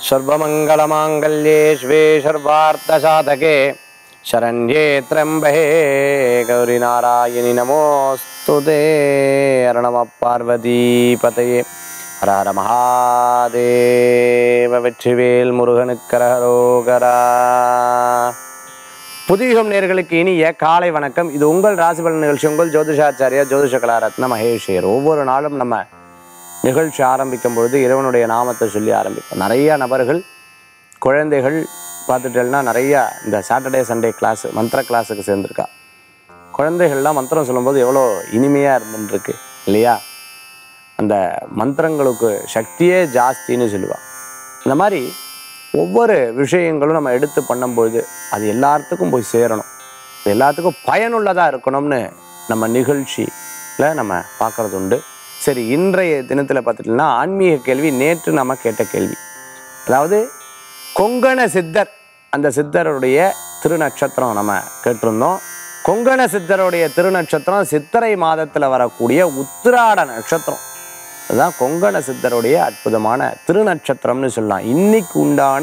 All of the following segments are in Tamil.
सर्वमङ्गलमाङ्गल्ये शिवे सर्वार्थसाधके शरण्ये त्र्यम्बहे गौरीनारायणि नमोऽस्तु ते हर नमः பார்வதிபதையே ஹர ஹர மகாதேவ வெற்றிவேல் முருகனுக்கரகரோகரா புதியுகம் நேர்களுக்கு இனிய காலை வணக்கம் இது உங்கள் ராசிபலன் நிகழ்ச்சி உங்கள் ஜோதிஷாச்சாரியா ஜோதிஷ கலாரத்ன மகேஷியர் ஒவ்வொரு நாளும் நம்ம நிகழ்ச்சி ஆரம்பிக்கும் பொழுது இறைவனுடைய நாமத்தை சொல்லி ஆரம்பிப்போம் நிறைய நபர்கள் குழந்தைகள் பார்த்துட்டேன்னா நிறையா இந்த சாட்டர்டே சண்டே கிளாஸ் மந்திர கிளாஸுக்கு சேர்ந்துருக்கா குழந்தைகள்லாம் மந்திரம் சொல்லும்போது எவ்வளோ இனிமையாக இருந்துருக்கு இல்லையா அந்த மந்திரங்களுக்கு சக்தியே ஜாஸ்தின்னு சொல்லுவாள் இந்த மாதிரி ஒவ்வொரு விஷயங்களும் நம்ம எடுத்து பண்ணும்பொழுது அது எல்லாத்துக்கும் போய் சேரணும் அது எல்லாத்துக்கும் பயனுள்ளதாக இருக்கணும்னு நம்ம நிகழ்ச்சியில் நம்ம பார்க்குறது உண்டு சரி இன்றைய தினத்தில் பார்த்துட்டோம்னா ஆன்மீக கேள்வி நேற்று நம்ம கேட்ட கேள்வி அதாவது கொங்கண சித்தர் அந்த சித்தருடைய திருநட்சத்திரம் நம்ம கேட்டிருந்தோம் கொங்கண சித்தருடைய திருநட்சத்திரம் சித்திரை மாதத்தில் வரக்கூடிய உத்திராட நட்சத்திரம் அதுதான் கொங்கண சித்தருடைய அற்புதமான திருநட்சத்திரம்னு சொல்லலாம் இன்னைக்கு உண்டான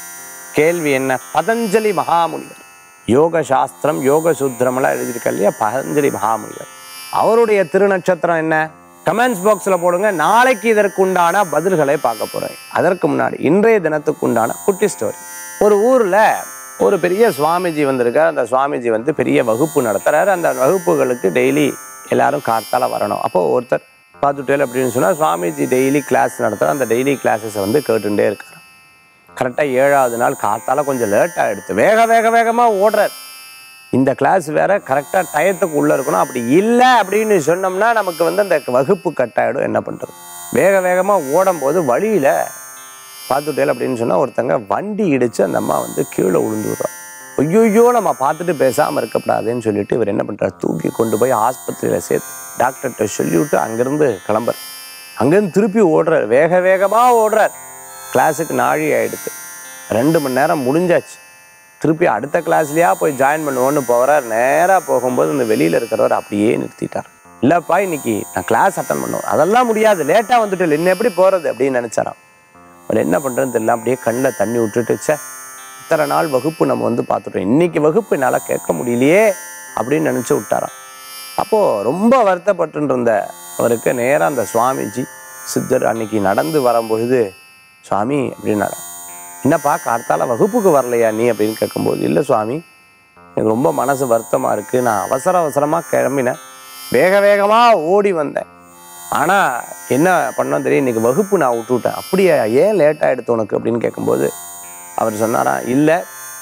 கேள்வி என்ன பதஞ்சலி மகாமுனிவர் யோக சாஸ்திரம் யோக சூத்திரமெல்லாம் எழுதியிருக்க இல்லையா பதஞ்சலி மகாமுனிவர் அவருடைய திருநட்சத்திரம் என்ன கமெண்ட்ஸ் பாக்ஸில் போடுங்க நாளைக்கு இதற்கு உண்டான பதில்களை பார்க்க போகிறேன் அதற்கு முன்னாடி இன்றைய தினத்துக்கு உண்டான குட்டி ஸ்டோரி ஒரு ஊரில் ஒரு பெரிய சுவாமிஜி வந்திருக்கார் அந்த சுவாமிஜி வந்து பெரிய வகுப்பு நடத்துறாரு அந்த வகுப்புகளுக்கு டெய்லி எல்லாரும் காத்தால வரணும் அப்போ ஒருத்தர் பார்த்துட்டேல் அப்படின்னு சொன்னால் சுவாமிஜி டெய்லி கிளாஸ் நடத்துகிறார் அந்த டெய்லி கிளாஸஸை வந்து கேட்டுட்டே இருக்கார் கரெக்டாக ஏழாவது நாள் காத்தால கொஞ்சம் லேட் ஆகிடுது வேக வேக வேகமாக ஓடுறார் இந்த கிளாஸ் வேற கரெக்டாக டயத்துக்கு உள்ளே இருக்கணும் அப்படி இல்லை அப்படின்னு சொன்னோம்னா நமக்கு வந்து அந்த வகுப்பு கட் ஆகிடும் என்ன பண்ணுறது வேக வேகமாக ஓடும்போது வழியில் பார்த்துட்டேல் அப்படின்னு சொன்னால் ஒருத்தங்க வண்டி இடித்து அந்த அம்மா வந்து கீழே விழுந்து விடுறோம் ஐயோயோ நம்ம பார்த்துட்டு பேசாமல் இருக்கக்கூடாதுன்னு சொல்லிட்டு இவர் என்ன பண்ணுறாரு தூக்கி கொண்டு போய் ஆஸ்பத்திரியில் சேர்த்து டாக்டர்கிட்ட சொல்லிவிட்டு அங்கேருந்து கிளம்புற அங்கேருந்து திருப்பி ஓடுறார் வேக வேகமாக ஓடுறார் கிளாஸுக்கு நாழி ஆயிடுது ரெண்டு மணி நேரம் முடிஞ்சாச்சு திருப்பி அடுத்த கிளாஸ்லையா போய் ஜாயின் பண்ணுவோன்னு போகிறார் நேராக போகும்போது இந்த வெளியில் இருக்கிறவர் அப்படியே நிறுத்திட்டார் இல்லைப்பா இன்னைக்கு நான் கிளாஸ் அட்டன் பண்ணுவேன் அதெல்லாம் முடியாது லேட்டாக வந்துட்டு இன்னும் எப்படி போகிறது அப்படின்னு நினச்சாராம் அவர் என்ன பண்ணுறதுன்னு தெரியல அப்படியே கண்ணில் தண்ணி விட்டுட்டு ச்சே இத்தனை நாள் வகுப்பு நம்ம வந்து பார்த்துட்டோம் இன்னைக்கு வகுப்பு என்னால் கேட்க முடியலையே அப்படின்னு நினச்சி விட்டாராம் அப்போது ரொம்ப வருத்தப்பட்டு இருந்த அவருக்கு நேராக அந்த சுவாமிஜி சித்தர் அன்னைக்கு நடந்து வரும்பொழுது சுவாமி அப்படின்னாரு என்னப்பா கார்த்தால வகுப்புக்கு வரலையா நீ அப்படின்னு கேட்கும்போது இல்லை சுவாமி எனக்கு ரொம்ப மனசு வருத்தமாக இருக்குது நான் அவசர அவசரமாக கிளம்பினேன் வேக வேகமாக ஓடி வந்தேன் ஆனால் என்ன பண்ணோம் தெரியும் இன்னைக்கு வகுப்பு நான் விட்டுவிட்டேன் அப்படியே ஏன் லேட் ஆகிடுது உனக்கு அப்படின்னு கேட்கும்போது அவர் சொன்னாராம் இல்லை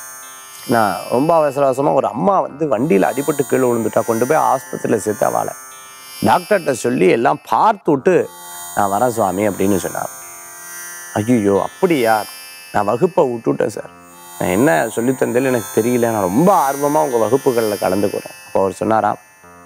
நான் ரொம்ப அவசர அவசரமாக ஒரு அம்மா வந்து வண்டியில் அடிபட்டு கீழே விழுந்துட்டா கொண்டு போய் ஆஸ்பத்திரியில் சேர்த்து அவளை டாக்டர்கிட்ட சொல்லி எல்லாம் பார்த்து விட்டு நான் வரேன் சுவாமி அப்படின்னு சொன்னார் ஐயோ அப்படியா நான் வகுப்பை விட்டுவிட்டேன் சார் நான் என்ன சொல்லித்தந்தேன்னு எனக்கு தெரியல நான் ரொம்ப ஆர்வமாக உங்கள் வகுப்புகளில் கலந்துக்கிறேன் அப்போ அவர் சொன்னாராம்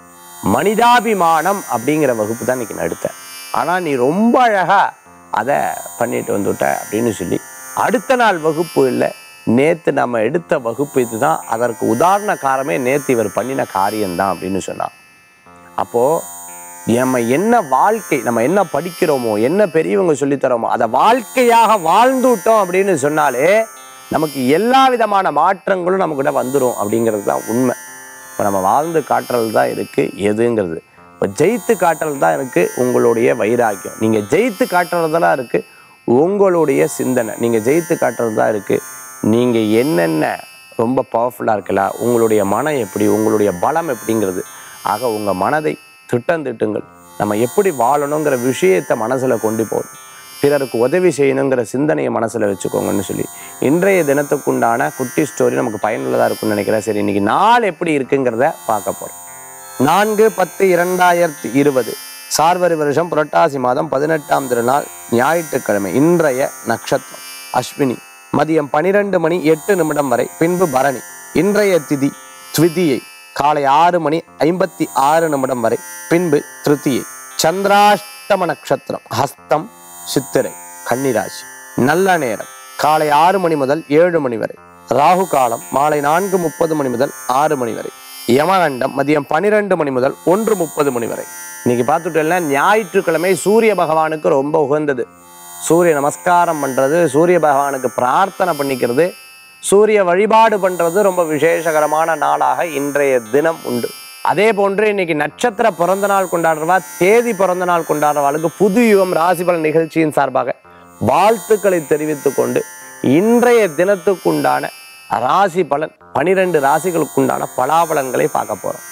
மனிதாபிமானம் அப்படிங்கிற வகுப்பு தான் இன்னைக்கு நான் எடுத்தேன் ஆனால் நீ ரொம்ப அழகாக அதை பண்ணிட்டு வந்துவிட்ட அப்படின்னு சொல்லி அடுத்த நாள் வகுப்பு இல்லை நேற்று நம்ம எடுத்த வகுப்பு இதுதான் அதற்கு உதாரண காரமே நேற்று இவர் பண்ணின காரியம்தான் அப்படின்னு சொன்னான் அப்போது நம்ம என்ன வாழ்க்கை நம்ம என்ன படிக்கிறோமோ என்ன பெரியவங்க சொல்லித் தரோமோ அதை வாழ்க்கையாக வாழ்ந்துட்டோம் அப்படின்னு சொன்னாலே நமக்கு எல்லா விதமான மாற்றங்களும் நம்மக்கிட்ட வந்துடும் அப்படிங்கிறது தான் உண்மை இப்போ நம்ம வாழ்ந்து காட்டுறது தான் இருக்குது எதுங்கிறது இப்போ ஜெயித்து காட்டுறது தான் இருக்குது உங்களுடைய வைராக்கியம் நீங்கள் ஜெயித்து காட்டுறதெல்லாம் இருக்குது உங்களுடைய சிந்தனை நீங்கள் ஜெயித்து காட்டுறது தான் இருக்குது நீங்கள் என்னென்ன ரொம்ப பவர்ஃபுல்லாக இருக்கலாம் உங்களுடைய மனம் எப்படி உங்களுடைய பலம் எப்படிங்கிறது ஆக உங்கள் மனதை திட்டந்திட்டுங்கள் நம்ம எப்படி வாழணுங்கிற விஷயத்தை மனசில் கொண்டு போகணும் பிறருக்கு உதவி செய்யணுங்கிற சிந்தனையை மனசில் வச்சுக்கோங்கன்னு சொல்லி இன்றைய தினத்துக்குண்டான குட்டி ஸ்டோரி நமக்கு பயனுள்ளதாக இருக்கும்னு நினைக்கிறேன் சரி இன்னைக்கு நாள் எப்படி இருக்குங்கிறத பார்க்க போகிறோம் நான்கு பத்து இரண்டாயிரத்தி இருபது சார்வரி வருஷம் புரட்டாசி மாதம் பதினெட்டாம் திருநாள் ஞாயிற்றுக்கிழமை இன்றைய நட்சத்திரம் அஸ்வினி மதியம் பனிரெண்டு மணி எட்டு நிமிடம் வரை பின்பு பரணி இன்றைய திதி த்விதியை காலை ஆறு மணி ஐம்பத்தி ஆறு நிமிடம் வரை பின்பு திருத்தியை சந்திராஷ்டம நட்சத்திரம் ஹஸ்தம் சித்திரை கன்னிராசி நல்ல நேரம் காலை ஆறு மணி முதல் ஏழு மணி வரை ராகு காலம் மாலை நான்கு முப்பது மணி முதல் ஆறு மணி வரை யமகண்டம் மதியம் பன்னிரெண்டு மணி முதல் ஒன்று முப்பது மணி வரை இன்னைக்கு பார்த்துட்டோம்னா ஞாயிற்றுக்கிழமை சூரிய பகவானுக்கு ரொம்ப உகந்தது சூரிய நமஸ்காரம் பண்ணுறது சூரிய பகவானுக்கு பிரார்த்தனை பண்ணிக்கிறது சூரிய வழிபாடு பண்ணுறது ரொம்ப விசேஷகரமான நாளாக இன்றைய தினம் உண்டு அதே போன்று இன்னைக்கு நட்சத்திர பிறந்த நாள் கொண்டாடுறவா தேதி பிறந்த நாள் கொண்டாடுறவாளுக்கு புது யுகம் ராசிபலன் நிகழ்ச்சியின் சார்பாக வாழ்த்துக்களை தெரிவித்துக் கொண்டு இன்றைய தினத்துக்குண்டான ராசி பலன் பனிரெண்டு ராசிகளுக்குண்டான பலாபலன்களை பார்க்க போறோம்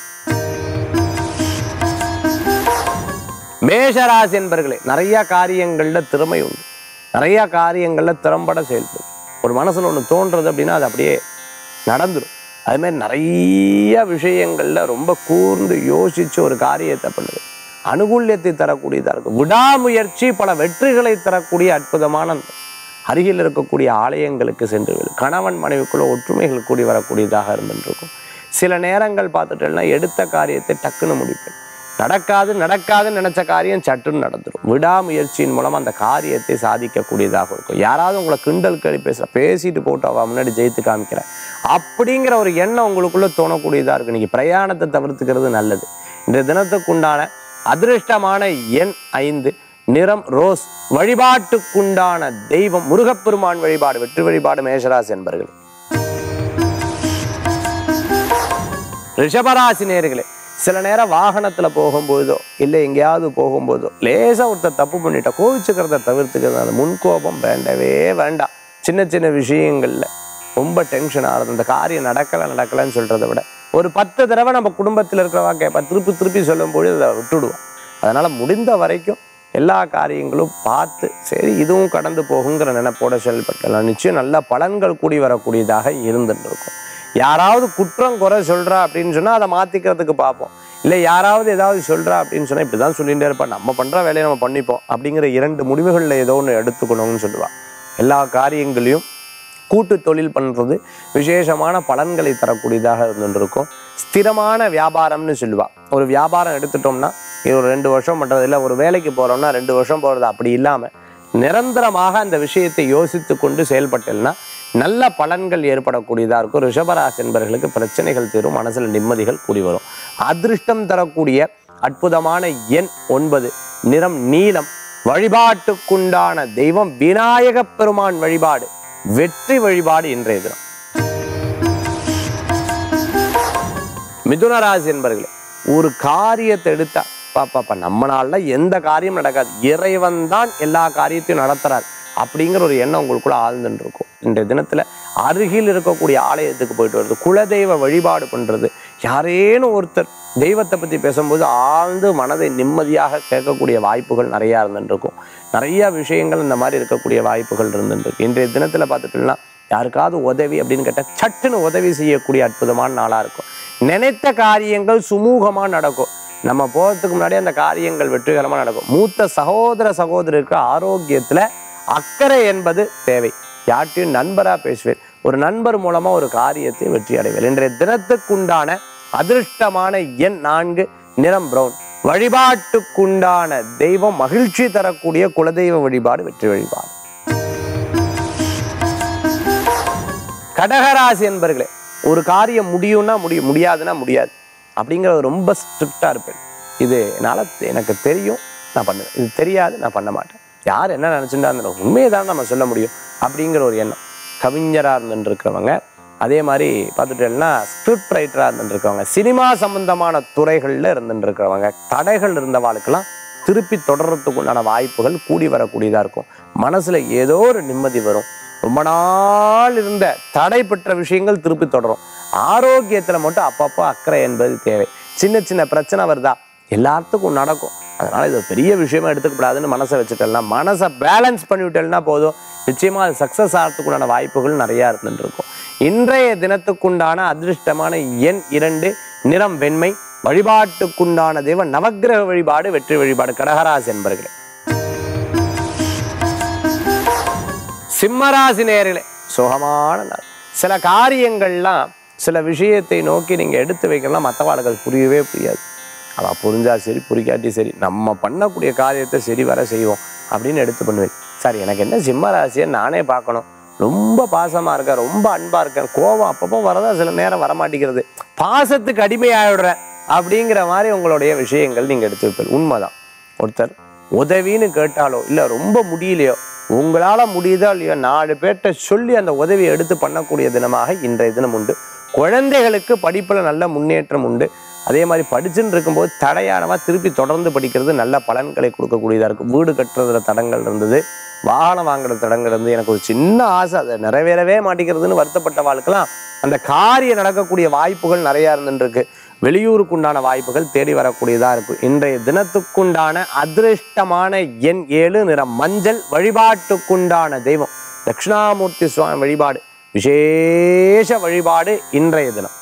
மேஷராசி என்பர்களே நிறைய காரியங்கள்ல திறமை உண்டு நிறைய காரியங்கள்ல திறம்பட செயல்படும் ஒரு மனசுல ஒன்று தோன்றது அப்படின்னா அது அப்படியே நடந்துடும் அது மாதிரி நிறைய விஷயங்கள்ல ரொம்ப கூர்ந்து யோசிச்சு ஒரு காரியத்தை பண்ணுது அனுகூல்யத்தை தரக்கூடியதா இருக்கும் விடாமுயற்சி பல வெற்றிகளை தரக்கூடிய அற்புதமான அருகில் இருக்கக்கூடிய ஆலயங்களுக்கு சென்று விடு. கணவன் மனைவிக்குள்ள ஒற்றுமைகள் கூடி வரக்கூடியதாக இருந்துருக்கும் சில நேரங்கள் பார்த்துட்டேன்னா எடுத்த காரியத்தை டக்குன்னு முடிப்பேன் நடக்காது நடக்காதுன்னு நினைச்ச காரியம் சட்டுன்னு நடந்துடும் விடாமுயற்சியின் மூலம் அந்த காரியத்தை சாதிக்கக்கூடியதாக இருக்கும் யாராவது உங்களை கிண்டல் கேள்வி பேசுற பேசிட்டு போட்டு அவ முன்னாடி ஜெயித்து காமிக்கிறேன் அப்படிங்கிற ஒரு எண்ணம் உங்களுக்குள்ள தோணக்கூடியதா இருக்கு நீங்க பிரயாணத்தை தவிர்த்துக்கிறது நல்லது இன்றைய தினத்துக்குண்டான அதிர்ஷ்டமான எண் ஐந்து நிறம் ரோஸ் வழிபாட்டுக்குண்டான தெய்வம் முருகப்பெருமான் வழிபாடு வெற்றி வழிபாடு மேஷராசி என்பர்கள் ரிஷபராசி நேர்களே சில நேரம் வாகனத்துல போகும்போதோ இல்லை எங்கேயாவது போகும்போதோ லேசா ஒருத்தர் தப்பு பண்ணிட்டா கோவிச்சுக்கிறத தவிர்த்துக்கிறது அந்த முன்கோபம் வேண்டவே வேண்டாம் சின்ன சின்ன விஷயங்கள்ல ரொம்ப டென்ஷன் ஆகுது அந்த காரியம் நடக்கலை நடக்கலைன்னு சொல்றதை விட ஒரு பத்து தடவை நம்ம குடும்பத்தில் இருக்கிறவா கேட்பா திருப்பி திருப்பி சொல்லும்போது அதை விட்டுடுவோம் அதனால முடிந்த வரைக்கும் எல்லா காரியங்களும் பார்த்து சரி இதுவும் கடந்து போகுங்கிற நினைப்போட செயல்பட்டலாம் நிச்சயம் நல்ல பலன்கள் கூடி வரக்கூடியதாக இருந்துட்டு இருக்கும் யாராவது குற்றம் குறை சொல்றா அப்படின்னு சொன்னா அதை மாத்திக்கிறதுக்கு பார்ப்போம் இல்லை யாராவது ஏதாவது சொல்றா அப்படின்னு சொன்னா இப்படிதான் சொல்லிட்டே இருப்பா நம்ம பண்ற வேலையை நம்ம பண்ணிப்போம் அப்படிங்கிற இரண்டு முடிவுகளில் ஏதோ ஒன்று எடுத்துக்கணும்னு சொல்லுவா எல்லா காரியங்களையும் கூட்டு தொழில் பண்ணுறது விசேஷமான பலன்களை தரக்கூடியதாக இருந்துருக்கும் ஸ்திரமான வியாபாரம்னு சொல்லுவா ஒரு வியாபாரம் எடுத்துட்டோம்னா இது ஒரு ரெண்டு வருஷம் பண்ணுறது இல்லை ஒரு வேலைக்கு போகிறோம்னா ரெண்டு வருஷம் போகிறது அப்படி இல்லாமல் நிரந்தரமாக அந்த விஷயத்தை யோசித்து கொண்டு செயல்பட்டேன்னா நல்ல பலன்கள் ஏற்படக்கூடியதாக இருக்கும் ரிஷபராசி என்பவர்களுக்கு பிரச்சனைகள் தீரும் மனசில் நிம்மதிகள் கூடி வரும் அதிர்ஷ்டம் தரக்கூடிய அற்புதமான எண் ஒன்பது நிறம் நீலம் வழிபாட்டுக்குண்டான தெய்வம் விநாயகப் பெருமான் வழிபாடு வெற்றி வழிபாடு இன்றைய தினம் மிதுன ராசி என்பர்களே ஒரு காரியத்தை எடுத்தா பாப்பாப்பா நம்மளால எந்த காரியம் நடக்காது இறைவன் தான் எல்லா காரியத்தையும் நடத்துறார் அப்படிங்கிற ஒரு எண்ணம் உங்களுக்குள்ள ஆழ்ந்துட்டு இருக்கும் இன்றைய தினத்துல அருகில் இருக்கக்கூடிய ஆலயத்துக்கு போயிட்டு வருது குலதெய்வ வழிபாடு பண்றது யாரேனும் ஒருத்தர் தெய்வத்தை பத்தி பேசும்போது ஆழ்ந்து மனதை நிம்மதியாக கேட்கக்கூடிய வாய்ப்புகள் நிறைய இருந்துட்டு இருக்கும் நிறைய விஷயங்கள் இந்த மாதிரி இருக்கக்கூடிய வாய்ப்புகள் இருந்துட்டு இருக்கு இன்றைய தினத்துல பார்த்துட்டோம்னா யாருக்காவது உதவி அப்படின்னு கேட்டால் சட்டுன்னு உதவி செய்யக்கூடிய அற்புதமான நாளாக இருக்கும் நினைத்த காரியங்கள் சுமூகமாக நடக்கும் நம்ம போகிறதுக்கு முன்னாடி அந்த காரியங்கள் வெற்றிகரமாக நடக்கும் மூத்த சகோதர சகோதரருக்கு ஆரோக்கியத்தில் அக்கறை என்பது தேவை யார்ட்டையும் நண்பராக பேசுவேன் ஒரு நண்பர் மூலமாக ஒரு காரியத்தை வெற்றி அடைவேன் இன்றைய தினத்துக்குண்டான அதிர்ஷ்டமான எண் நான்கு நிறம் பிரவுன் வழிபாட்டுக்குண்டான தெய்வம் மகிழ்ச்சி தரக்கூடிய குலதெய்வ வழிபாடு வெற்றி வழிபாடு கடகராசி என்பர்களே ஒரு காரியம் முடியும்னா முடியும் முடியாதுன்னா முடியாது அப்படிங்கிறது ரொம்ப ஸ்ட்ரிக்டாக இருப்பேன் இது என்னால் எனக்கு தெரியும் நான் பண்ணுவேன் இது தெரியாது நான் பண்ண மாட்டேன் யார் என்ன நினச்சிட்டா இருந்தாலும் உண்மையை தான் நம்ம சொல்ல முடியும் அப்படிங்கிற ஒரு எண்ணம் கவிஞராக இருந்துருக்கிறவங்க அதே மாதிரி பார்த்துட்டேன்னா ஸ்கிரிப்ட் ரைட்டராக இருந்துருக்கிறவங்க சினிமா சம்பந்தமான துறைகளில் இருந்துருக்கிறவங்க தடைகள் இருந்தவாளுக்கெல்லாம் திருப்பி தொடர்றதுக்கு உண்டான வாய்ப்புகள் கூடி வரக்கூடியதாக இருக்கும் மனசில் ஏதோ ஒரு நிம்மதி வரும் ரொம்ப நாள் இருந்த தடை பெற்ற விஷயங்கள் திருப்பி தொடரும் ஆரோக்கியத்தில் மட்டும் அப்பப்போ அக்கறை என்பது தேவை சின்ன சின்ன பிரச்சனை வருதா எல்லாத்துக்கும் நடக்கும் அதனால இது ஒரு பெரிய விஷயமா எடுத்துக்கப்படாதுன்னு மனசை வச்சுட்டேன்னா மனசை பேலன்ஸ் பண்ணிவிட்டேன்னா போதும் நிச்சயமா அது சக்ஸஸ் ஆகிறதுக்குண்டான வாய்ப்புகள் நிறையா இருந்துட்டு இருக்கும் இன்றைய தினத்துக்குண்டான அதிர்ஷ்டமான எண் இரண்டு நிறம் வெண்மை வழிபாட்டுக்குண்டான தெய்வம் நவக்கிரக வழிபாடு வெற்றி வழிபாடு கடகராசி என்பர்களே சிம்மராசி நேர்களே சுகமான நாள் சில காரியங்கள்லாம் சில விஷயத்தை நோக்கி நீங்க எடுத்து வைக்கலாம் மற்றவாளுக்கு அது புரியவே புரியாது அவள் புரிஞ்சா சரி புரிக்காட்டி சரி நம்ம பண்ணக்கூடிய காரியத்தை சரி வர செய்வோம் அப்படின்னு எடுத்து பண்ணுவேன் சார் எனக்கு என்ன சிம்ம ராசியை நானே பார்க்கணும் ரொம்ப பாசமா இருக்கேன் ரொம்ப அன்பா இருக்கேன் கோபம் அப்பப்போ வரதா சில நேரம் வரமாட்டேங்கிறது பாசத்துக்கு அடிமையாயிடுறேன் அப்படிங்கிற மாதிரி உங்களுடைய விஷயங்கள் நீங்க எடுத்து வைப்பீங்க உண்மைதான் ஒருத்தர் உதவின்னு கேட்டாலோ இல்லை ரொம்ப முடியலையோ உங்களால் முடியுதோ இல்லையோ நாலு பேர்கிட்ட சொல்லி அந்த உதவியை எடுத்து பண்ணக்கூடிய தினமாக இன்றைய தினம் உண்டு குழந்தைகளுக்கு படிப்பில் நல்ல முன்னேற்றம் உண்டு அதே மாதிரி படிச்சுன்னு இருக்கும்போது தடையானவா திருப்பி தொடர்ந்து படிக்கிறது நல்ல பலன்களை கொடுக்கக்கூடியதாக இருக்கும் வீடு கட்டுறதுல தடங்கள் இருந்தது வாகனம் வாங்குற தடங்கள் இருந்து எனக்கு ஒரு சின்ன ஆசை அதை நிறைவேறவே மாட்டேங்கிறதுன்னு வருத்தப்பட்ட வாழ்க்கலாம் அந்த காரியம் நடக்கக்கூடிய வாய்ப்புகள் நிறையா இருந்துருக்கு வெளியூருக்கு உண்டான வாய்ப்புகள் தேடி வரக்கூடியதாக இருக்கும் இன்றைய தினத்துக்குண்டான அதிருஷ்டமான எண் ஏழு நிறம் மஞ்சள் வழிபாட்டுக்குண்டான தெய்வம் தட்சிணாமூர்த்தி சுவாமி வழிபாடு விசேஷ வழிபாடு இன்றைய தினம்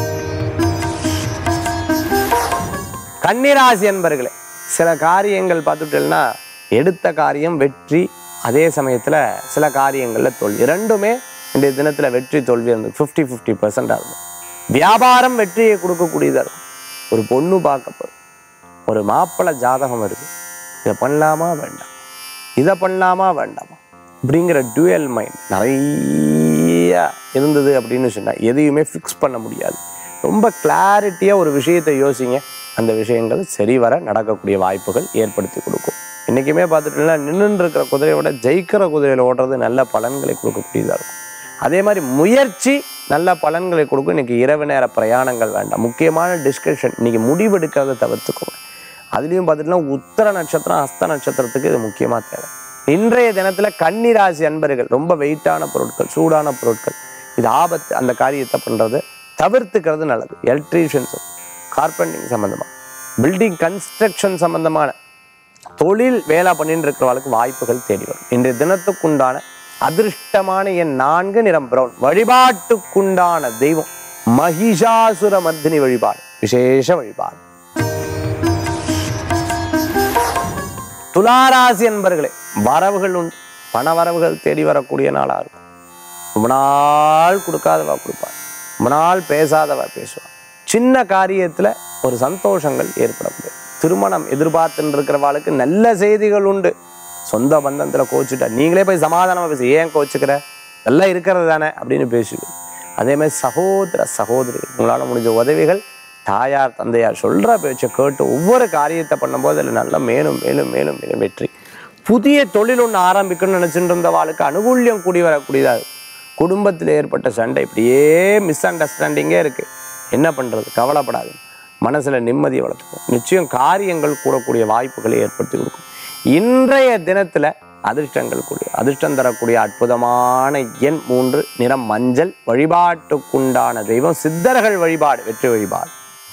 கன்னிராசி என்பர்களே சில காரியங்கள் பார்த்துட்டேன்னா எடுத்த காரியம் வெற்றி அதே சமயத்தில் சில காரியங்களில் தோல்வி இரண்டுமே இன்றைய தினத்தில் வெற்றி தோல்வி இருந்து ஃபிஃப்டி ஃபிஃப்டி பர்சண்டாக இருக்கும் வியாபாரம் வெற்றியை கொடுக்கக்கூடியதாக இருக்கும் ஒரு பொண்ணு பார்க்க போகிறோம் ஒரு மாப்பிள்ளை ஜாதகம் வருது இதை பண்ணலாமா வேண்டாம் இதை பண்ணலாமா வேண்டாமா அப்படிங்கிற டுவெல் மைண்ட் நிறைய இருந்தது அப்படின்னு சொன்னால் எதையுமே ஃபிக்ஸ் பண்ண முடியாது ரொம்ப கிளாரிட்டியாக ஒரு விஷயத்தை யோசிங்க அந்த விஷயங்கள் சரிவர நடக்கக்கூடிய வாய்ப்புகள் ஏற்படுத்தி கொடுக்கும் என்றைக்குமே பார்த்துட்டீங்கன்னா நின்றுட்டு இருக்கிற குதிரையோட ஜெயிக்கிற குதிரையில் ஓடுறது நல்ல பலன்களை கொடுக்கக்கூடியதாக இருக்கும் அதே மாதிரி முயற்சி நல்ல பலன்களை கொடுக்கும் இன்னைக்கு இரவு நேர பிரயாணங்கள் வேண்டாம் முக்கியமான டிஸ்கஷன் இன்னைக்கு முடிவெடுக்கிறத தவிர்த்துக்கோங்க அதுலேயும் பார்த்துட்டுனா உத்தர நட்சத்திரம் ஹஸ்த நட்சத்திரத்துக்கு இது முக்கியமாக தேவை இன்றைய தினத்தில் கன்னிராசி அன்பர்கள் ரொம்ப வெயிட்டான பொருட்கள் சூடான பொருட்கள் இது ஆபத்து அந்த காரியத்தை பண்ணுறது தவிர்த்துக்கிறது நல்லது எலக்ட்ரீஷியன்ஸும் கார்பெண்டிங் சம்மந்தமாக பில்டிங் கன்ஸ்ட்ரக்ஷன் சம்மந்தமான தொழில் வேலை பண்ணிட்டு இருக்கிறவங்களுக்கு வாய்ப்புகள் தேடி வரும் இன்றைய தினத்துக்குண்டான அதிர்ஷ்டமான என் நான்கு நிறம் பிரவுன் வழிபாட்டுக்குண்டான தெய்வம் மகிஷாசுர மர்தினி வழிபாடு விசேஷ வழிபாடு துளாராசி என்பர்களே வரவுகள் உண்டு பண வரவுகள் தேடி வரக்கூடிய நாளாக இருக்கும் ரொம்ப நாள் கொடுக்காதவா கொடுப்பார் ரொம்ப நாள் பேசாதவா பேசுவார் சின்ன காரியத்தில் ஒரு சந்தோஷங்கள் ஏற்படக்கூடிய திருமணம் எதிர்பார்த்துன்னு இருக்கிறவாளுக்கு நல்ல செய்திகள் உண்டு சொந்த பந்தத்தில் கோச்சுட்டா நீங்களே போய் சமாதானமாக பேசு ஏன் கோச்சுக்கிற எல்லாம் இருக்கிறது தானே அப்படின்னு பேசுவீங்க அதே மாதிரி சகோதர சகோதரிகள் உங்களால் முடிஞ்ச உதவிகள் தாயார் தந்தையார் சொல்கிற பேச்சை கேட்டு ஒவ்வொரு காரியத்தை பண்ணும்போது அதில் நல்லா மேலும் மேலும் மேலும் மேலும் வெற்றி புதிய தொழில் ஒன்று ஆரம்பிக்கணும்னு நினச்சிட்டு இருந்தவாளுக்கு அனுகூல்யம் கூடி வரக்கூடியதாக இருக்கும் குடும்பத்தில் ஏற்பட்ட சண்டை இப்படியே மிஸ் அண்டர்ஸ்டாண்டிங்கே இருக்குது என்ன பண்ணுறது கவலைப்படாது மனசில் நிம்மதியை வளர்த்துக்கும் நிச்சயம் காரியங்கள் கூடக்கூடிய வாய்ப்புகளை ஏற்படுத்தி கொடுக்கும் இன்றைய தினத்தில் அதிர்ஷ்டங்கள் கூடிய அதிர்ஷ்டம் தரக்கூடிய அற்புதமான எண் மூன்று நிறம் மஞ்சள் வழிபாட்டுக்குண்டான தெய்வம் சித்தர்கள் வழிபாடு வெற்றி வழிபாடு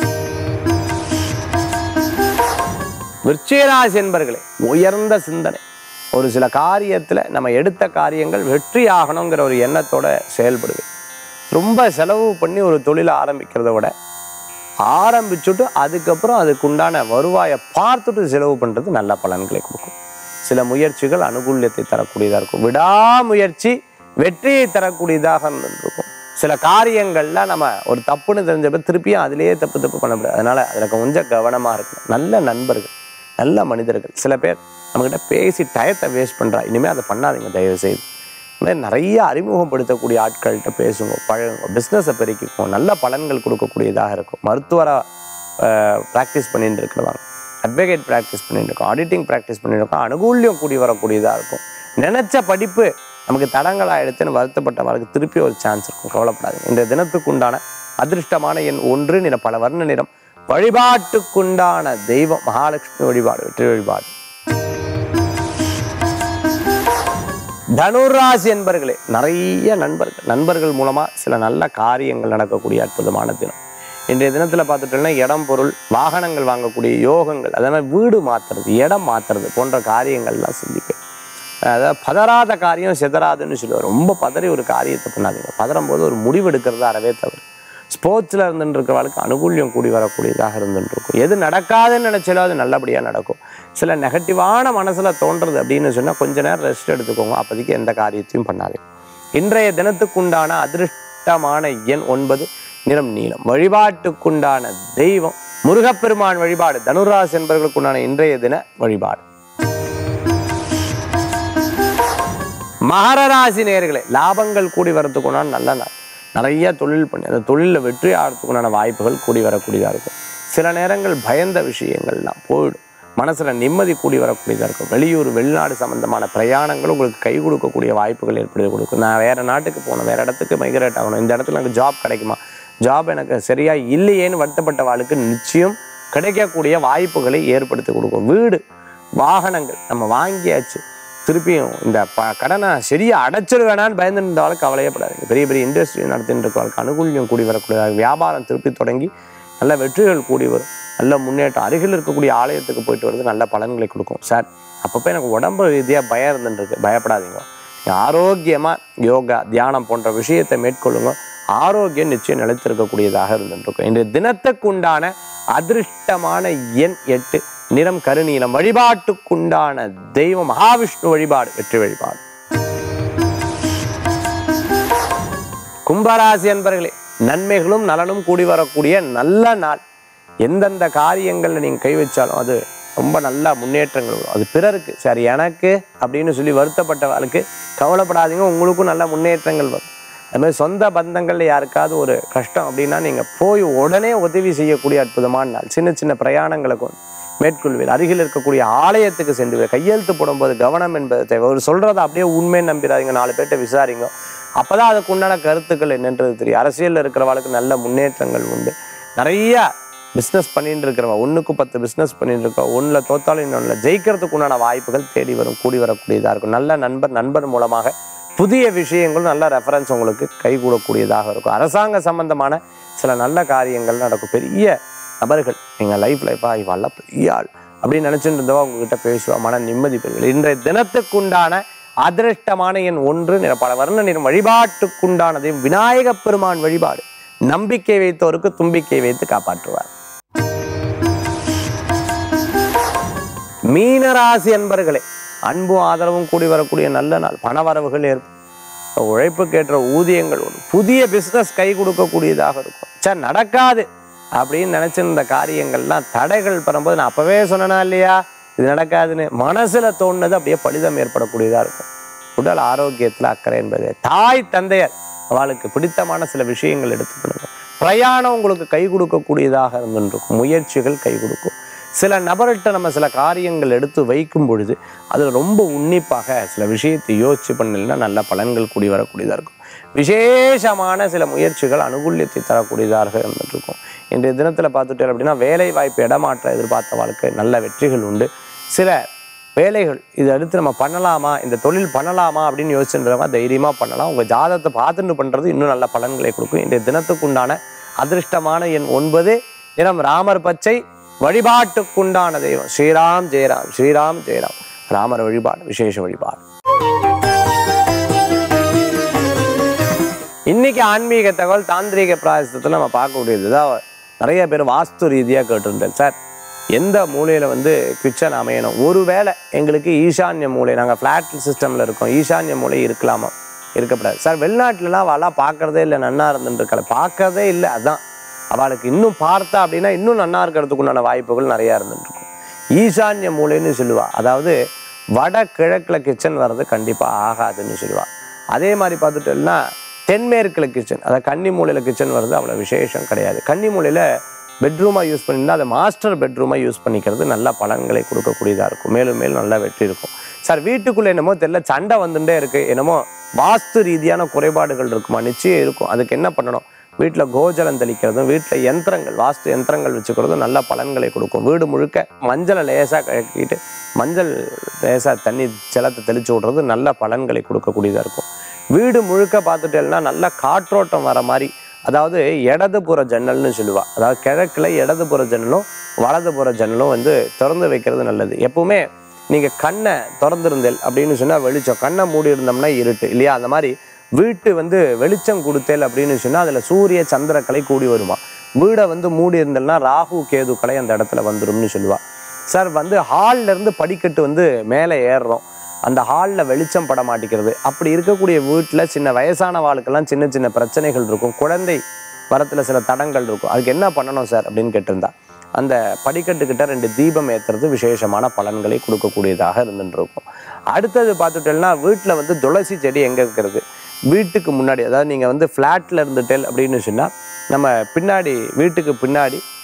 விருச்சிகராசி என்பர்களே உயர்ந்த சிந்தனை ஒரு சில காரியத்தில் நம்ம எடுத்த காரியங்கள் வெற்றி ஆகணுங்கிற ஒரு எண்ணத்தோட செயல்படுவேன் ரொம்ப செலவு பண்ணி ஒரு தொழிலை ஆரம்பிக்கிறத விட ஆரம்பிச்சுட்டு அதுக்கப்புறம் அதுக்குண்டான வருவாயை பார்த்துட்டு செலவு பண்ணுறது நல்ல பலன்களை கொடுக்கும் சில முயற்சிகள் அனுகூல்யத்தை தரக்கூடியதாக இருக்கும் விடாமுயற்சி வெற்றியை தரக்கூடியதாக இருக்கும் சில காரியங்கள்ல நம்ம ஒரு தப்புன்னு தெரிஞ்சப்ப திருப்பியும் அதிலேயே தப்பு தப்பு பண்ண முடியாது அதனால அதில் கொஞ்சம் கவனமாக இருக்கணும் நல்ல நண்பர்கள் நல்ல மனிதர்கள் சில பேர் நம்மக்கிட்ட பேசி டயத்தை வேஸ்ட் பண்ணுறா இனிமேல் அதை பண்ணாதீங்க தயவு செய்து இந்த மாதிரி நிறைய அறிமுகப்படுத்தக்கூடிய ஆட்கள்கிட்ட பேசுங்க பழகுங்க பிஸ்னஸை பெருக்கிக்கும் நல்ல பலன்கள் கொடுக்கக்கூடியதாக இருக்கும் மருத்துவரை ப்ராக்டிஸ் பண்ணிட்டு இருக்கிறவாங்க அட்வொகேட் ப்ராக்டிஸ் பண்ணிட்டு இருக்கோம் ஆடிட்டிங் ப்ராக்டிஸ் பண்ணிட்டு இருக்கோம் அனுகூல்யம் கூடி வரக்கூடியதாக இருக்கும் நினைச்ச படிப்பு நமக்கு தடங்கள் ஆயிடுத்துன்னு வருத்தப்பட்டவர்களுக்கு திருப்பி ஒரு சான்ஸ் இருக்கும் கவலைப்படாதீங்க இந்த தினத்துக்கு உண்டான அதிர்ஷ்டமான எண் ஒன்று நிற பல வர்ண நிறம் வழிபாட்டுக்குண்டான தெய்வம் மகாலட்சுமி வழிபாடு வெற்றி வழிபாடு தனுராசி என்பர்களே நிறைய நண்பர்கள் நண்பர்கள் மூலமா சில நல்ல காரியங்கள் நடக்கக்கூடிய அற்புதமான தினம் இன்றைய தினத்தில் பார்த்துட்டோம்னா இடம் பொருள் வாகனங்கள் வாங்கக்கூடிய யோகங்கள் அதே மாதிரி வீடு மாத்துறது இடம் மாத்துறது போன்ற காரியங்கள்லாம் சிந்திப்பேன் அதாவது பதறாத காரியம் சிதறாதுன்னு சொல்லுவார் ரொம்ப பதறி ஒரு காரியத்தை பண்ணாதீங்க பதறும் போது ஒரு முடிவு எடுக்கிறது அறவே தவறு ஸ்போர்ட்ஸில் இருந்துட்டு இருக்கிறவளுக்கு அனுகூல்யம் கூடி வரக்கூடியதாக இருந்துட்டு இருக்கும் எது நடக்காதுன்னு நினைச்சாலும் அது நல்லபடியாக நடக்கும் சில நெகட்டிவான மனசில் தோன்றது அப்படின்னு சொன்னால் கொஞ்ச நேரம் ரெஸ்ட் எடுத்துக்கோங்க அப்போதைக்கு எந்த காரியத்தையும் பண்ணாதீங்க இன்றைய தினத்துக்குண்டான அதிருஷ்டமான எண் ஒன்பது நிறம் நீளம் வழிபாட்டுக்குண்டான தெய்வம் முருகப்பெருமான் வழிபாடு தனுராசி என்பவர்களுக்குண்டான இன்றைய தின வழிபாடு மகர ராசி நேர்களே லாபங்கள் கூடி வரத்துக்குண்டான நல்ல நாள் நிறைய தொழில் பண்ணி அந்த தொழிலில் வெற்றி ஆகிறதுக்குண்டான வாய்ப்புகள் கூடி வரக்கூடியதாக இருக்கும் சில நேரங்கள் பயந்த விஷயங்கள்லாம் போயிடும் மனசில் நிம்மதி கூடி வரக்கூடியதாக இருக்கும் வெளியூர் வெளிநாடு சம்பந்தமான பிரயாணங்கள் உங்களுக்கு கை கொடுக்கக்கூடிய வாய்ப்புகள் ஏற்படுத்தி கொடுக்கும் நான் வேறு நாட்டுக்கு போகணும் வேறு இடத்துக்கு மைக்ரேட் ஆகணும் இந்த இடத்துல எனக்கு ஜாப் கிடைக்குமா ஜாப் எனக்கு சரியா இல்லையேன்னு வருத்தப்பட்ட வாழ்க்கை நிச்சயம் கிடைக்கக்கூடிய வாய்ப்புகளை ஏற்படுத்தி கொடுக்கும் வீடு வாகனங்கள் நம்ம வாங்கியாச்சு திருப்பியும் இந்த ப கடனை சரியா அடைச்சிருவேனான்னு பயந்துட்டு இருந்தாலும் கவலையப்படாதீங்க பெரிய பெரிய இண்டஸ்ட்ரி நடத்திட்டு இருக்கிறவங்களுக்கு அனுகூல்யம் கூடி வரக்கூடியதாக வியாபாரம் திருப்பி தொடங்கி நல்ல வெற்றிகள் கூடி வரும் நல்ல முன்னேற்றம் அருகில் இருக்கக்கூடிய ஆலயத்துக்கு போயிட்டு வருது நல்ல பலன்களை கொடுக்கும் சார் அப்பப்போ எனக்கு உடம்பு ரீதியாக பயம் இருந்துருக்கு பயப்படாதீங்க நீங்க ஆரோக்கியமா யோகா தியானம் போன்ற விஷயத்தை மேற்கொள்ளுங்க ஆரோக்கியம் நிச்சயம் நிலைத்திருக்கக்கூடியதாக இருந்துருக்கும் இன்றைய தினத்துக்கு உண்டான அதிர்ஷ்டமான எண் எட்டு நிறம் கருநீலம் வழிபாட்டுக்குண்டான தெய்வம் மகாவிஷ்ணு வழிபாடு வெற்றி வழிபாடு கும்பராசி அன்பர்களே நன்மைகளும் நலனும் கூடி வரக்கூடிய நல்ல நாள் எந்தெந்த காரியங்களில் நீங்கள் கை வச்சாலும் அது ரொம்ப நல்ல முன்னேற்றங்கள் வரும் அது பிறருக்கு சரி எனக்கு அப்படின்னு சொல்லி வருத்தப்பட்டவர்களுக்கு கவலைப்படாதீங்க உங்களுக்கும் நல்ல முன்னேற்றங்கள் வரும் அது மாதிரி சொந்த பந்தங்களில் யாருக்காவது ஒரு கஷ்டம் அப்படின்னா நீங்கள் போய் உடனே உதவி செய்யக்கூடிய அற்புதமான நாள் சின்ன சின்ன பிரயாணங்களை கொண்டு மேற்கொள்வீர் அருகில் இருக்கக்கூடிய ஆலயத்துக்கு சென்று கையெழுத்து போடும்போது கவனம் என்பது தேவை ஒரு சொல்கிறத அப்படியே உண்மை நம்பிடாதீங்க நாலு பேர்ட்ட விசாரிங்க அப்பதான் அதுக்கு உண்டான கருத்துக்கள் என்னன்றது தெரியும் அரசியலில் இருக்கிறவளுக்கு நல்ல முன்னேற்றங்கள் உண்டு நிறைய பிஸ்னஸ் பண்ணிட்டு இருக்கிறவங்க ஒன்றுக்கு பத்து பிஸ்னஸ் பண்ணிட்டு இருக்கோம் ஒன்றில் தோத்தாலும் இன்னொன்றில் ஜெயிக்கிறதுக்கு உண்டான வாய்ப்புகள் தேடி வரும் கூடி வரக்கூடியதாக இருக்கும் நல்ல நண்பர் நண்பர் மூலமாக புதிய விஷயங்களும் நல்ல ரெஃபரன்ஸ் உங்களுக்கு கைகூடக்கூடியதாக இருக்கும் அரசாங்க சம்பந்தமான சில நல்ல காரியங்கள் நடக்கும் பெரிய நபர்கள் எங்கள் லைஃப்ல இப்போ இவெல்லாம் பெரிய ஆள் அப்படின்னு நினச்சிட்டு இருந்தவா உங்ககிட்ட பேசுவா மன நிம்மதி பெறுவீர்கள் இன்றைய தினத்துக்குண்டான அதிர்ஷ்டமான எண் ஒன்று நிற பல வர்ண நிறம் வழிபாட்டுக்குண்டானதையும் விநாயகப் பெருமான் வழிபாடு நம்பிக்கை வைத்தோருக்கு தும்பிக்கை வைத்து காப்பாற்றுவார் மீனராசி அன்பர்களே அன்பும் ஆதரவும் கூடி வரக்கூடிய நல்ல நாள் பணவரவுகள் ஏற்படும் உழைப்புக்கேற்ற ஊதியங்கள் வரும் புதிய பிஸ்னஸ் கை கொடுக்கக்கூடியதாக இருக்கும் சார் நடக்காது அப்படின்னு நினைச்சிருந்த காரியங்கள்லாம் தடைகள் பெறும்போது நான் அப்பவே சொன்னேனா இல்லையா இது நடக்காதுன்னு மனசுல தோணுனது அப்படியே பலிதம் ஏற்படக்கூடியதா இருக்கும் உடல் ஆரோக்கியத்துல அக்கறை என்பது தாய் தந்தையர் அவளுக்கு பிடித்தமான சில விஷயங்கள் எடுத்து பண்ணுங்க பிரயாணம் உங்களுக்கு கை கொடுக்கக்கூடியதாக இருந்துருக்கும் முயற்சிகள் கை கொடுக்கும் சில நபர்கிட்ட நம்ம சில காரியங்கள் எடுத்து வைக்கும் பொழுது அதில் ரொம்ப உன்னிப்பாக சில விஷயத்தை யோசிச்சு பண்ணலைன்னா நல்ல பலன்கள் கூடி வரக்கூடியதாக இருக்கும் விசேஷமான சில முயற்சிகள் அனுகூல்யத்தை தரக்கூடியதாக இருந்துட்டு இருக்கும் இன்றைய தினத்தில் பார்த்துட்டேன் அப்படின்னா வேலை வாய்ப்பு இடமாற்ற எதிர்பார்த்த வாழ்க்கை நல்ல வெற்றிகள் உண்டு சில வேலைகள் இதை அடுத்து நம்ம பண்ணலாமா இந்த தொழில் பண்ணலாமா அப்படின்னு யோசிச்சுருந்தவங்க தைரியமாக பண்ணலாம் உங்கள் ஜாதகத்தை பார்த்துட்டு பண்ணுறது இன்னும் நல்ல பலன்களை கொடுக்கும் இன்றைய தினத்துக்குண்டான அதிர்ஷ்டமான எண் ஒன்பது நிறம் ராமர் பச்சை வழிபாட்டுக்குண்டான தெய்வம் ஸ்ரீராம் ஜெயராம் ஸ்ரீராம் ஜெயராம் ராமர் வழிபாடு விசேஷ வழிபாடு இன்னைக்கு ஆன்மீக தகவல் தாந்திரீக பிராயசத்தில் நம்ம பார்க்கக்கூடியது தான் நிறைய பேர் வாஸ்து ரீதியாக கேட்டிருந்தேன் சார் எந்த மூலையில் வந்து கிச்சன் அமையணும் ஒருவேளை எங்களுக்கு ஈசான்ய மூலை நாங்கள் ஃப்ளாட் சிஸ்டமில் இருக்கோம் ஈசான்ய மூலை இருக்கலாமா இருக்கப்படாது சார் வெளிநாட்டிலலாம் அவளாம் பார்க்கறதே இல்லை நன்னா இருந்துருக்கல பார்க்கறதே இல்லை அதான் அவளுக்கு இன்னும் பார்த்தா அப்படின்னா இன்னும் நன்னா இருக்கிறதுக்குண்டான வாய்ப்புகள் நிறையா இருந்துருக்கும் ஈசான்ய மூலைன்னு சொல்லுவா அதாவது வட கிழக்கில் கிச்சன் வர்றது கண்டிப்பாக ஆகாதுன்னு சொல்லுவா அதே மாதிரி பார்த்துட்டோம்னா தென்மேற்கில் கிச்சன் அதாவது கன்னி மூலையில் கிச்சன் வருது அவ்வளோ விசேஷம் கிடையாது கன்னி மூலையில் பெட்ரூமாக யூஸ் பண்ணியிருந்தா அதை மாஸ்டர் பெட்ரூமாக யூஸ் பண்ணிக்கிறது நல்ல பலன்களை கொடுக்கக்கூடியதாக இருக்கும் மேலும் மேலும் நல்ல வெற்றி இருக்கும் சார் வீட்டுக்குள்ளே என்னமோ தெரியல சண்டை வந்துட்டே இருக்குது என்னமோ வாஸ்து ரீதியான குறைபாடுகள் இருக்குமா நிச்சயம் இருக்கும் அதுக்கு என்ன பண்ணணும் வீட்டில் கோஜலம் தெளிக்கிறதும் வீட்டில் யந்திரங்கள் வாஸ்து யந்திரங்கள் வச்சுக்கிறதும் நல்ல பலன்களை கொடுக்கும் வீடு முழுக்க மஞ்சளை லேசாக கழக்கிட்டு மஞ்சள் லேசாக தண்ணி ஜலத்தை தெளிச்சு விட்றது நல்ல பலன்களை கொடுக்கக்கூடியதாக இருக்கும் வீடு முழுக்க பார்த்துட்டேன்னா நல்ல காற்றோட்டம் வர மாதிரி அதாவது இடதுபுற ஜன்னல்னு சொல்லுவா அதாவது கிழக்கில் இடதுபுற ஜன்னலும் வலதுபுற ஜன்னலும் வந்து திறந்து வைக்கிறது நல்லது எப்பவுமே நீங்கள் கண்ணை திறந்திருந்தேல் அப்படின்னு சொன்னால் வெளிச்சம் கண்ணை மூடி இருந்தோம்னா இருட்டு இல்லையா அந்த மாதிரி வீட்டு வந்து வெளிச்சம் கொடுத்தேல் அப்படின்னு சொன்னால் அதில் சூரிய சந்திரக்கலை கூடி வருமா வீடை வந்து மூடி இருந்தேல்னா ராகு கேது கலை அந்த இடத்துல வந்துரும்னு சொல்லுவா சார் வந்து ஹால்ல இருந்து படிக்கட்டு வந்து மேலே ஏறுறோம் அந்த ஹாலில் வெளிச்சம் பட மாட்டேங்கிறது அப்படி இருக்கக்கூடிய வீட்டில் சின்ன வயசான வாழ்க்கெல்லாம் சின்ன சின்ன பிரச்சனைகள் இருக்கும் குழந்தை வரத்தில் சில தடங்கள் இருக்கும் அதுக்கு என்ன பண்ணணும் சார் அப்படின்னு கேட்டிருந்தா அந்த படிக்கட்டுக்கிட்ட ரெண்டு தீபம் ஏற்றுறது விசேஷமான பலன்களை கொடுக்கக்கூடியதாக இருந்துட்டு இருக்கும் அடுத்தது பார்த்துட்டேன்னா வீட்டில் வந்து துளசி செடி எங்கே இருக்கிறது வீட்டுக்கு முன்னாடி அதாவது நீங்கள் வந்து ஃப்ளாட்டில் இருந்துட்டேல் அப்படின்னு சொன்னால் நம்ம பின்னாடி வீட்டுக்கு பின்னாடி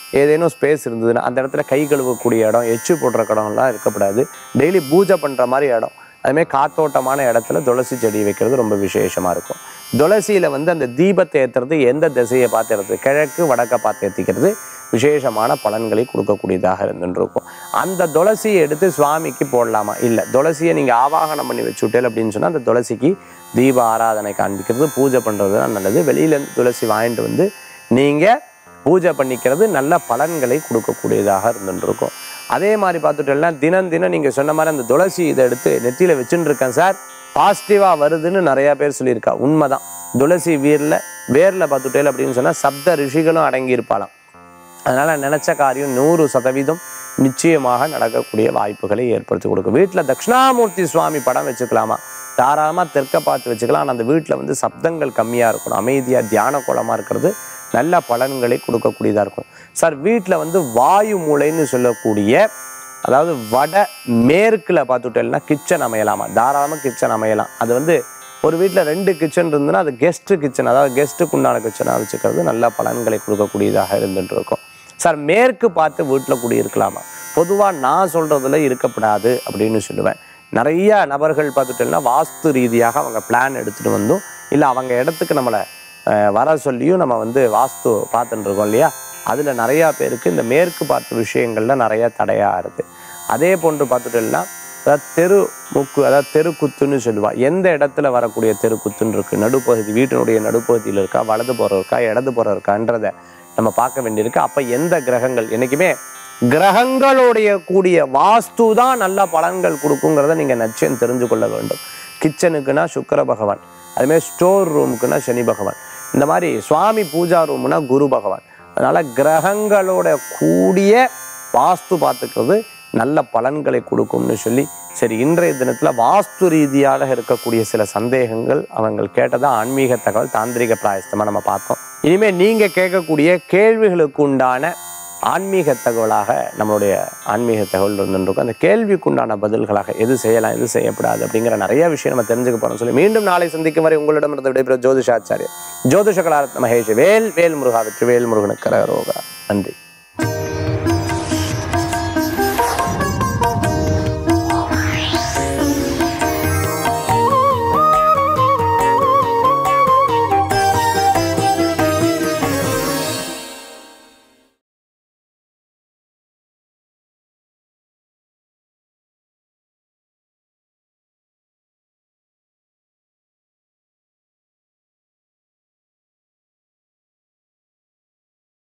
ஏதேனும் ஸ்பேஸ் இருந்ததுன்னா அந்த இடத்துல கை கழுவக்கூடிய இடம் எச்சு போடுற இடம்லாம் இருக்கக்கூடாது டெய்லி பூஜை பண்ணுற மாதிரி இடம் அதுமாதிரி காத்தோட்டமான இடத்துல துளசி செடி வைக்கிறது ரொம்ப விசேஷமாக இருக்கும் துளசியில் வந்து அந்த தீபத்தை ஏற்றுறது எந்த திசையை பார்த்து ஏற்றுறது கிழக்கு வடக்க பார்த்து ஏற்றிக்கிறது விசேஷமான பலன்களை கொடுக்கக்கூடியதாக இருந்துட்டு இருக்கும் அந்த துளசியை எடுத்து சுவாமிக்கு போடலாமா இல்லை துளசியை நீங்கள் ஆவாகனம் பண்ணி வச்சுட்டேல் அப்படின்னு சொன்னால் அந்த துளசிக்கு தீப ஆராதனை காண்பிக்கிறது பூஜை பண்ணுறது தான் நல்லது வெளியிலேருந்து துளசி வாங்கிட்டு வந்து நீங்கள் பூஜை பண்ணிக்கிறது நல்ல பலன்களை கொடுக்கக்கூடியதாக இருந்துட்டு இருக்கும் அதே மாதிரி பார்த்துட்டோம்னா தினம் தினம் நீங்கள் சொன்ன மாதிரி அந்த துளசி இதை எடுத்து நெத்தியில் வச்சுட்டு இருக்கேன் சார் பாசிட்டிவாக வருதுன்னு நிறையா பேர் சொல்லியிருக்கா உண்மைதான் துளசி வீரில் வேரில் பார்த்துட்டேல் அப்படின்னு சொன்னால் சப்த ரிஷிகளும் அடங்கியிருப்பாளாம் அதனால் நினச்ச காரியம் நூறு சதவீதம் நிச்சயமாக நடக்கக்கூடிய வாய்ப்புகளை ஏற்படுத்தி கொடுக்கும் வீட்டில் தட்சிணாமூர்த்தி சுவாமி படம் வச்சுக்கலாமா தாராளமாக தெற்க பார்த்து வச்சுக்கலாம் ஆனால் அந்த வீட்டில் வந்து சப்தங்கள் கம்மியாக இருக்கணும் அமைதியாக தியான கோலமாக இருக்கிறது நல்ல பலன்களை கொடுக்கக்கூடியதாக இருக்கும் சார் வீட்டில் வந்து வாயு மூலைன்னு சொல்லக்கூடிய அதாவது வட மேற்கில் பார்த்துட்டேன்னா கிச்சன் அமையலாமா தாராளமாக கிச்சன் அமையலாம் அது வந்து ஒரு வீட்டில் ரெண்டு கிச்சன் இருந்ததுன்னா அது கெஸ்ட் கிச்சன் அதாவது கெஸ்ட்டுக்கு உண்டான கிச்சனாக வச்சுக்கிறது நல்ல பலன்களை கொடுக்கக்கூடியதாக இருந்துட்டு இருக்கும் சார் மேற்கு பார்த்து வீட்டில் குடியிருக்கலாமா பொதுவாக நான் சொல்கிறதுல இருக்கப்படாது அப்படின்னு சொல்லுவேன் நிறைய நபர்கள் பார்த்துட்டோம்னா வாஸ்து ரீதியாக அவங்க பிளான் எடுத்துகிட்டு வந்தும் இல்லை அவங்க இடத்துக்கு நம்மளை அஹ், வர சொல்லியும் நம்ம வந்து வாஸ்து பார்த்துட்டு இருக்கோம் இல்லையா அதில் நிறையா பேருக்கு இந்த மேற்கு பார்த்த விஷயங்கள்ல நிறைய தடையாகிறது அதே போன்று பார்த்துட்டோம்னா அதாவது தெரு முக்கு அதாவது தெருக்குத்துன்னு சொல்லுவா எந்த இடத்துல வரக்கூடிய தெருக்குத்துன்னு இருக்கு நடுப்பகுதி வீட்டினுடைய நடுப்பகுதியில் இருக்கா வலது புறம் இருக்கா இடது புறம் இருக்கான்றத நம்ம பார்க்க வேண்டியிருக்கு அப்போ எந்த கிரகங்கள் என்றைக்குமே கிரகங்களுடைய கூடிய வாஸ்து தான் நல்ல பலன்கள் கொடுக்குங்கிறத நீங்கள் நிச்சயம் தெரிஞ்சு கொள்ள வேண்டும் கிச்சனுக்குன்னா சுக்கிர பகவான் அதுமாதிரி ஸ்டோர் ரூமுக்குன்னா சனி பகவான் இந்த மாதிரி சுவாமி பூஜா ரூம்னா குரு பகவான் அதனால கிரகங்களோட கூடிய வாஸ்து பார்த்துக்கிறது நல்ல பலன்களை கொடுக்கும்னு சொல்லி சரி இன்றைய தினத்தில் வாஸ்து ரீதியாக இருக்கக்கூடிய சில சந்தேகங்கள் அவங்க கேட்டதா ஆன்மீக தகவல் தாந்திரிக பிராயஸ்தமாக நம்ம பார்த்தோம் இனிமேல் நீங்கள் கேட்கக்கூடிய கேள்விகளுக்கு உண்டான ஆன்மீக தகவலாக நம்மளுடைய ஆன்மீக தகவல் இருந்துருக்கும் அந்த கேள்விக்கு உண்டான பதில்களாக எது செய்யலாம் எது செய்யப்படாது அப்படிங்கிற நிறைய விஷயம் நம்ம தெரிஞ்சுக்க போறோம் சொல்லி மீண்டும் நாளை சந்திக்கும் வரை உங்களிடமிருந்து விடைபெறும் ஜோதிஷாச்சாரியர் ஜோதிஷ கலாரத்ன மகேஷ் வேல் வேல் முருகா வெற்றி வேல் முருகனுக்கு கரோகா நன்றி